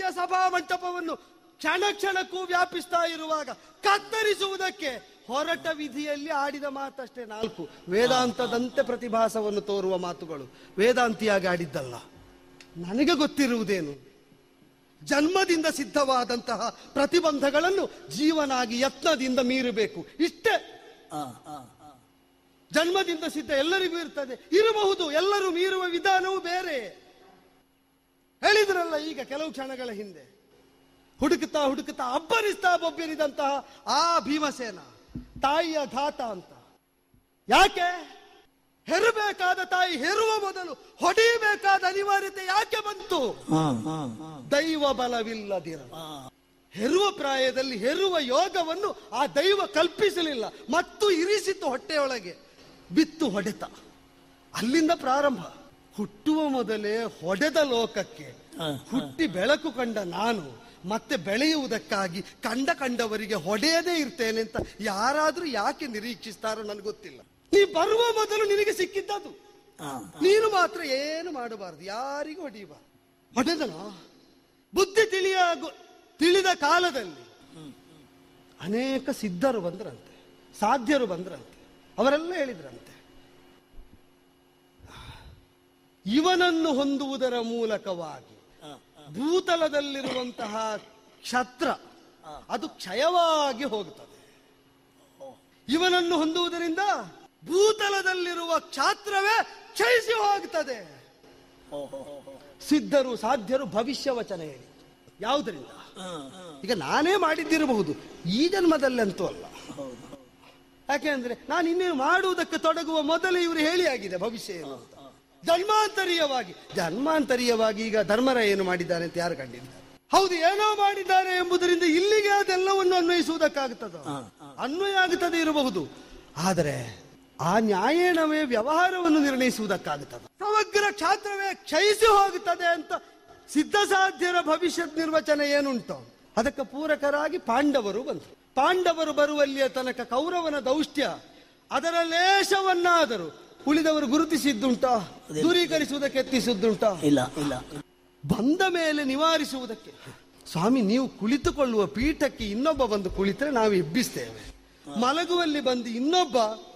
ಸಭಾ ಮಂಟಪವನ್ನು ಕ್ಷಣ ಕ್ಷಣಕ್ಕೂ ವ್ಯಾಪಿಸ್ತಾ ಇರುವಾಗ ಕತ್ತರಿಸುವುದಕ್ಕೆ ಹೊರಟ ವಿಧಿಯಲ್ಲಿ ಆಡಿದ ಮಾತಷ್ಟೇ ನಾಲ್ಕು ವೇದಾಂತದಂತೆ ಪ್ರತಿಭಾಸವನ್ನು ತೋರುವ ಮಾತುಗಳು ವೇದಾಂತಿಯಾಗಿ ಆಡಿದ್ದಲ್ಲ ನನಗೆ ಗೊತ್ತಿರುವುದೇನು ಜನ್ಮದಿಂದ ಸಿದ್ಧವಾದಂತಹ ಪ್ರತಿಬಂಧಗಳನ್ನು ಜೀವನಾಗಿ ಯತ್ನದಿಂದ ಮೀರಬೇಕು ಇಷ್ಟೇ ಆ, ಆ, ಆ. ಜನ್ಮದಿಂದ ಸಿದ್ಧ ಎಲ್ಲರಿಗೂ ಇರ್ತದೆ ಇರಬಹುದು ಎಲ್ಲರೂ ಮೀರುವ ವಿಧಾನವೂ ಬೇರೆ ಹೇಳಿದ್ರಲ್ಲ ಈಗ ಕೆಲವು ಕ್ಷಣಗಳ ಹಿಂದೆ ಹುಡುಕುತ್ತಾ ಹುಡುಕುತ್ತಾ ಅಬ್ಬರಿಸ್ತಾ ಬೊಬ್ಬರಿದಂತಹ ಆ ಭೀಮಸೇನ ತಾಯಿಯ ಘಾತ ಅಂತ ಯಾಕೆ ಹೆರಬೇಕಾದ ತಾಯಿ ಹೆರುವ ಮೊದಲು ಹೊಡೆಯಬೇಕಾದ ಅನಿವಾರ್ಯತೆ ಯಾಕೆ ಬಂತು ಆ, ಆ, ಆ. ದೈವ ಬಲವಿಲ್ಲದಿರ ಆ, ಹೆರುವ ಪ್ರಾಯದಲ್ಲಿ ಹೆರುವ ಯೋಗವನ್ನು ಆ ದೈವ ಕಲ್ಪಿಸಲಿಲ್ಲ ಮತ್ತು ಇರಿಸಿತು ಹೊಟ್ಟೆಯೊಳಗೆ ಬಿತ್ತು ಹೊಡೆತ ಅಲ್ಲಿಂದ ಪ್ರಾರಂಭ ಹುಟ್ಟುವ ಮೊದಲೇ ಹೊಡೆದ ಲೋಕಕ್ಕೆ ಹ, ಹುಟ್ಟಿ ಬೆಳಕು ಕಂಡ ನಾನು ಮತ್ತೆ ಬೆಳೆಯುವುದಕ್ಕಾಗಿ ಕಂಡ ಕಂಡವರಿಗೆ ಹೊಡೆಯದೇ ಇರ್ತೇನೆ ಅಂತ ಯಾರಾದ್ರೂ ಯಾಕೆ ನಿರೀಕ್ಷಿಸ್ತಾರೋ ನನಗೆ ಗೊತ್ತಿಲ್ಲ ನೀ ಬರುವ ಮೊದಲು ನಿನಗೆ ಸಿಕ್ಕಿದ್ದದು ಆ. ನೀನು ಮಾತ್ರ ಏನು ಮಾಡಬಾರದು ಯಾರಿಗೂ ಹೊಡೆಯಬಾರದು ಹೊಡೆದನ ಬುದ್ಧಿ ತಿಳಿಯ ತಿಳಿದ ಕಾಲದಲ್ಲಿ ಅನೇಕ ಸಿದ್ಧರು ಬಂದ್ರಂತೆ ಸಾಧ್ಯರು ಬಂದ್ರಂತೆ ಅವರೆಲ್ಲ ಹೇಳಿದ್ರಂತೆ ಇವನನ್ನು ಹೊಂದುವುದರ ಮೂಲಕವಾಗಿ ಆ, ಭೂತಲದಲ್ಲಿರುವಂತಹ ಕ್ಷತ್ರ ಅದು ಕ್ಷಯವಾಗಿ ಹೋಗುತ್ತದೆ ಇವನನ್ನು ಹೊಂದುವುದರಿಂದ ಭೂತಲದಲ್ಲಿರುವ ಕ್ಷಾತ್ರವೇ ಕ್ಷಯಿಸಿ ಹೋಗುತ್ತದೆ ಹೋ, ಹೋ, ಹೋ, ಹೋ. ಸಿದ್ಧರು ಸಾಧ್ಯರು ಭವಿಷ್ಯ ವಚನ ಹೇಳಿ ಯಾವುದರಿಂದ ಆ, ಆ. ಈಗ ನಾನೇ ಮಾಡಿದ್ದಿರಬಹುದು ಈ ಜನ್ಮದಲ್ಲಂತೂ ಅಲ್ಲ ಹೌದು ಹೌದು. ಯಾಕೆಂದ್ರೆ ನಾನು ಇನ್ನೇನು ಮಾಡುವುದಕ್ಕೆ ತೊಡಗುವ ಮೊದಲೇ ಇವರು ಹೇಳಿ ಆಗಿದೆ ಭವಿಷ್ಯ ಏನು ಅಂತ ಜನ್ಮಾಂತರೀಯವಾಗಿ ಜನ್ಮಾಂತರೀಯವಾಗಿ ಈಗ ಧರ್ಮರ ಏನು ಮಾಡಿದ್ದಾನೆ ಅಂತ ಯಾರು ಕಂಡಿದ್ದಾರೆ ಹೌದು ಏನೋ ಮಾಡಿದ್ದಾರೆ ಎಂಬುದರಿಂದ ಇಲ್ಲಿಗೆ ಅದೆಲ್ಲವನ್ನು ಅನ್ವಯಿಸುವುದಕ್ಕಾಗುತ್ತದ ಆ, ಆ. ಅನ್ವಯ ಆಗುತ್ತದೆ ಇರಬಹುದು ಆದರೆ ಆ ನ್ಯಾಯೇಣವೇ ವ್ಯವಹಾರವನ್ನು ನಿರ್ಣಯಿಸುವುದಕ್ಕಾಗುತ್ತದೆ ಸಮಗ್ರ ಕ್ಷಾತ್ರವೇ ಕ್ಷಯಿಸಿ ಹೋಗುತ್ತದೆ ಅಂತ ಸಿದ್ಧ ಸಾಧ್ಯರ ಭವಿಷ್ಯದ ನಿರ್ವಚನ ಏನುಂಟು ಅದಕ್ಕೆ ಪೂರಕರಾಗಿ ಪಾಂಡವರು ಬಂದರು ಪಾಂಡವರು ಬರುವಲ್ಲಿಯ ತನಕ ಕೌರವನ ದೌಷ್ಟ್ಯ ಅದರ ಲೇಷವನ್ನಾದರೂ ಉಳಿದವರು ಗುರುತಿಸಿದ್ದುಂಟಾ ದೂರೀಕರಿಸುವುದಕ್ಕೆ ಯತ್ನಿಸಿದ್ದುಂಟಾ ಇಲ್ಲ ಇಲ್ಲ ಬಂದ ಮೇಲೆ ನಿವಾರಿಸುವುದಕ್ಕೆ ಸ್ವಾಮಿ ನೀವು ಕುಳಿತುಕೊಳ್ಳುವ ಪೀಠಕ್ಕೆ ಇನ್ನೊಬ್ಬ ಬಂದು ಕುಳಿತರೆ ನಾವು ಎಬ್ಬಿಸ್ತೇವೆ ಮಲಗುವಲ್ಲಿ ಬಂದು ಇನ್ನೊಬ್ಬ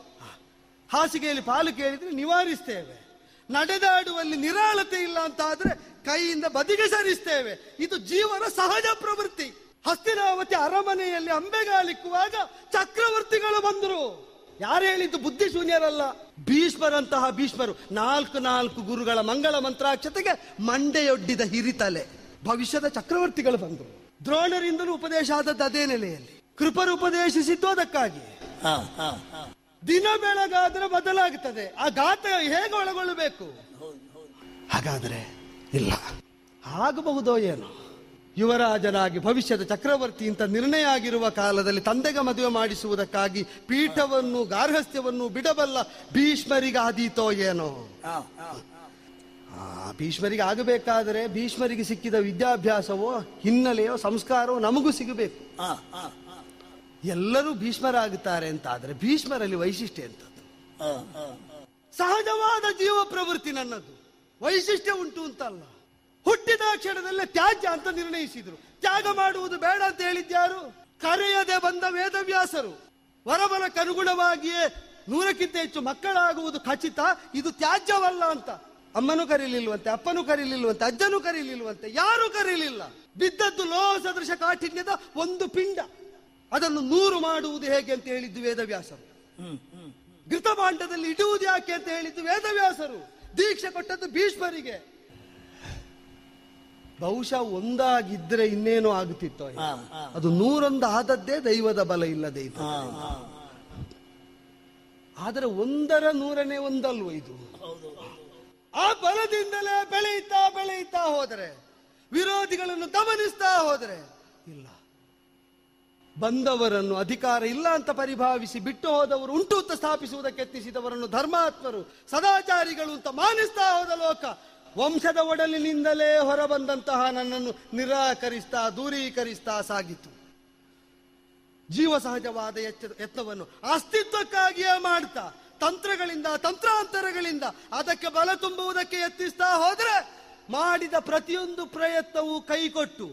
ಹಾಸಿಗೆಯಲ್ಲಿ ಪಾಲು ಕೇಳಿದ್ರೆ ನಿವಾರಿಸ್ತೇವೆ ನಡೆದಾಡುವಲ್ಲಿ ನಿರಾಳತೆ ಇಲ್ಲ ಅಂತ ಆದ್ರೆ ಕೈಯಿಂದ ಬದಿಗೆ ಸರಿಸ್ತೇವೆ ಇದು ಜೀವನ ಸಹಜ ಪ್ರವೃತ್ತಿ ಹಸ್ತಿನಾವತಿ ಅರಮನೆಯಲ್ಲಿ ಅಂಬೆಗಾಲಿಕ್ಕುವಾಗ ಚಕ್ರವರ್ತಿಗಳು ಬಂದರು ಯಾರು ಹೇಳಿದ್ದು ಬುದ್ಧಿ ಶೂನ್ಯರಲ್ಲ ಭೀಷ್ಮರಂತಹ ಭೀಷ್ಮರು ನಾಲ್ಕು ನಾಲ್ಕು ಗುರುಗಳ ಮಂಗಳ ಮಂತ್ರಾಕ್ಷತೆಗೆ ಮಂಡೆಯೊಡ್ಡಿದ ಹಿರಿತಲೆ ಭವಿಷ್ಯದ ಚಕ್ರವರ್ತಿಗಳು ಬಂದರು ದ್ರೋಣರಿಂದಲೂ ಉಪದೇಶ ಆದದ್ದು ಅದೇ ನೆಲೆಯಲ್ಲಿ ಕೃಪರು ಉಪದೇಶಿಸಿದ್ದು ಅದಕ್ಕಾಗಿ ಆ, ಆ, ಆ. ದಿನ ಬೆಳಗಾದ್ರೆ ಬದಲಾಗುತ್ತದೆ ಆ ಗಾತ ಹೇಗೆ ಒಳಗೊಳ್ಳಬೇಕು ಹೌದು ಹೌದು ಹಾಗಾದ್ರೆ ಇಲ್ಲ ಆಗಬಹುದೋ ಏನೋ ಯುವರಾಜನಾಗಿ ಭವಿಷ್ಯದ ಚಕ್ರವರ್ತಿ ಅಂತ ನಿರ್ಣಯ ಆಗಿರುವ ಕಾಲದಲ್ಲಿ ತಂದೆಗೆ ಮದುವೆ ಮಾಡಿಸುವುದಕ್ಕಾಗಿ ಪೀಠವನ್ನು ಗಾರ್ಹಸ್ಥ್ಯವನ್ನು ಬಿಡಬಲ್ಲ ಭೀಷ್ಮರಿಗೆ ಆದೀತೋ ಏನೋ ಆ, ಆ, ಆ. ಆ ಭೀಷ್ಮರಿಗೆ ಆಗಬೇಕಾದರೆ ಭೀಷ್ಮರಿಗೆ ಸಿಕ್ಕಿದ ವಿದ್ಯಾಭ್ಯಾಸವೋ ಹಿನ್ನೆಲೆಯೋ ಸಂಸ್ಕಾರವೋ ನಮಗೂ ಸಿಗಬೇಕು ಆ, ಆ, ಆ. ಎಲ್ಲರೂ ಭೀಷ್ಮರಾಗುತ್ತಾರೆ ಅಂತ ಆದರೆ ಭೀಷ್ಮರಲ್ಲಿ ವೈಶಿಷ್ಟ್ಯ ಎಂತದ್ದು ಆ, ಆ, ಆ. ಸಹಜವಾದ ಜೀವ ಪ್ರವೃತ್ತಿ ನನ್ನದು ವೈಶಿಷ್ಟ್ಯ ಉಂಟು ಅಂತಲ್ಲ ಹುಟ್ಟಿದ ಕ್ಷಣದಲ್ಲೇ ತ್ಯಾಜ್ಯ ಅಂತ ನಿರ್ಣಯಿಸಿದ್ರು ತ್ಯಾಗ ಮಾಡುವುದು ಬೇಡ ಅಂತ ಹೇಳಿದ್ಯಾರು ಕರೆಯದೆ ಬಂದ ವೇದವ್ಯಾಸರು ವರಬಲಕ್ಕನುಗುಣವಾಗಿಯೇ ನೂರಕ್ಕಿಂತ ಹೆಚ್ಚು ಮಕ್ಕಳಾಗುವುದು ಖಚಿತ ಇದು ತ್ಯಾಜ್ಯವಲ್ಲ ಅಂತ ಅಮ್ಮನೂ ಕರೀಲಿಲ್ವಂತೆ ಅಪ್ಪನೂ ಕರೀಲಿಲ್ವಂತೆ ಅಜ್ಜನೂ ಕರೀಲಿಲ್ವಂತೆ ಯಾರೂ ಕರೀಲಿಲ್ಲ ಬಿದ್ದದ್ದು ಲೋಹ ಸದೃಶ ಕಾಠಿಣ್ಯದ ಒಂದು ಪಿಂಡ ಅದನ್ನು ನೂರು ಮಾಡುವುದು ಹೇಗೆ ಅಂತ ಹೇಳಿದ್ದು ವೇದವ್ಯಾಸರು ಹ್ಮ್ ಹ್ಮ್ ಘೃತಭಾಂಡದಲ್ಲಿ ಇಡುವುದು ಯಾಕೆ ಅಂತ ಹೇಳಿದ್ದು ವೇದವ್ಯಾಸರು ದೀಕ್ಷೆ ಕೊಟ್ಟದ್ದು ಭೀಷ್ಮರಿಗೆ ಬಹುಶಃ ಒಂದಾಗಿದ್ರೆ ಇನ್ನೇನು ಆಗುತ್ತಿತ್ತೋ ಏನೋ. ಆ, ಆ. ಅದು ನೂರೊಂದು ಆದದ್ದೇ ದೈವದ ಬಲ ಇಲ್ಲದೆ ಇತ್ತು ಆ, ಆ. ಆದರೆ ಒಂದರ ನೂರನೇ ಒಂದಲ್ವ ಇದು ಹೌದು ಹೌದು ಆ ಬಲದಿಂದಲೇ ಬೆಳೆಯುತ್ತಾ ಬೆಳೆಯುತ್ತಾ ಹೋದರೆ ವಿರೋಧಿಗಳನ್ನು ದಮನಿಸ್ತಾ ಹೋದರೆ ಇಲ್ಲ ಬಂದವರನ್ನು ಅಧಿಕಾರ ಇಲ್ಲ ಅಂತ ಪರಿಭಾವಿಸಿ ಬಿಟ್ಟು ಹೋದವರು ಉಂಟು ಅಂತ ಸ್ಥಾಪಿಸುವುದಕ್ಕೆ ಯತ್ನಿಸಿದವರನ್ನು ಧರ್ಮಾತ್ಮರು ಸದಾಚಾರಿಗಳು ಅಂತ ಮಾನಿಸ್ತಾ ಹೋದ ಲೋಕ ವಂಶದ ಒಡಲಿನಿಂದಲೇ ಹೊರಬಂದಂತಹ ನನ್ನನ್ನು ನಿರಾಕರಿಸ್ತಾ ದೂರೀಕರಿಸ್ತಾ ಸಾಗಿತು ಜೀವ ಸಹಜವಾದ ಎಚ್ಚ- ಯತ್ನವನ್ನು ಅಸ್ತಿತ್ವಕ್ಕಾಗಿಯೇ ಮಾಡ್ತಾ ತಂತ್ರಗಳಿಂದ ತಂತ್ರಾಂತರಗಳಿಂದ ಅದಕ್ಕೆ ಬಲ ತುಂಬುವುದಕ್ಕೆ ಯತ್ನಿಸ್ತಾ ಹೋದ್ರೆ ಮಾಡಿದ ಪ್ರತಿಯೊಂದು ಪ್ರಯತ್ನವೂ ಕೈಕೊಟ್ಟು